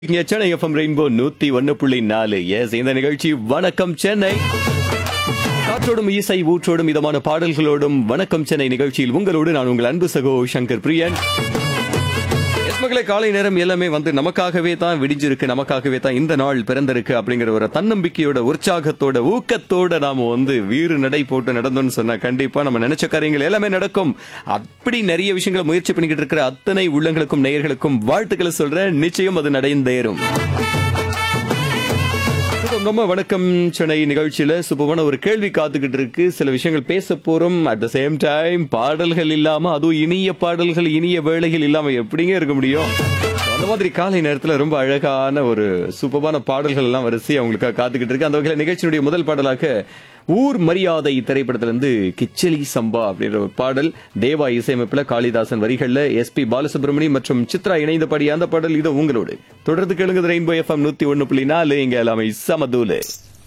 இங்க Chennai FM rainbow நூத்தி ஒன்னு புள்ளி நாலு எஸ் இந்த நிகழ்ச்சி வணக்கம் சென்னை காற்றோடும் இசை ஊற்றோடும் இதமான பாடல்களோடும் வணக்கம் சென்னை நிகழ்ச்சியில் உங்களோடு நான் உங்கள் அன்பு சகோ சங்கர் பிரியன் எஸ் மகளே காலை நேரம் எல்லாமே வந்து நமக்காகவே தான் விடிஞ்சிருக்கு நமக்காகவே தான் இந்த நாள் பிறந்திருக்கு அப்படிங்கிற ஒரு தன்னம்பிக்கையோட உற்சாகத்தோட ஊக்கத்தோட நாம வந்து வீறு நடை போட்டு நடந்தோம்னு சொன்னா கண்டிப்பா நம்ம நினைச்ச காரியங்கள் எல்லாமே நடக்கும் அப்படி நிறைய விஷயங்களை முயற்சி பண்ணிக்கிட்டு இருக்கிற அத்தனை உள்ளங்களுக்கும் நேயர்களுக்கும் வாழ்த்துக்களை சொல்றேன் நிச்சயம் அது நடைந்தேறும் நம்ம வணக்கம் சென்னை நிகழ்ச்சியில சுபமான ஒரு கேள்வி காத்துக்கிட்டு இருக்கு சில விஷயங்கள் பேச போறோம் அட் த சேம் டைம் பாடல்கள் இல்லாம அதுவும் இனிய பாடல்கள் இனிய வேளைகள் இல்லாம எப்படிங்க இருக்க முடியும் அந்த மாதிரி காலை நேரத்துல ரொம்ப அழகான ஒரு சூப்பரான பாடல்கள் எல்லாம் வரிசை அவங்களுக்காக காத்துக்கிட்டு இருக்கு அந்த வகையில நிகழ்ச்சியினுடைய முதல் பாடலாக ஊர் மரியாதை திரைப்படத்திலிருந்து கிச்சலி சம்பா அப்படின்ற ஒரு பாடல் தேவா இசையமைப்புல காளிதாசன் வரிகள்ல எஸ் பி பாலசுப்ரமணியம் மற்றும் சித்ரா இணைந்த பாடிய அந்த பாடல் இது உங்களோடு தொடர்ந்து கேளுங்க ரெயின்போ எஃப்எம் நூத்தி ஒன்னு புள்ளி நாலு இங்க எல்லாமே சமதூலு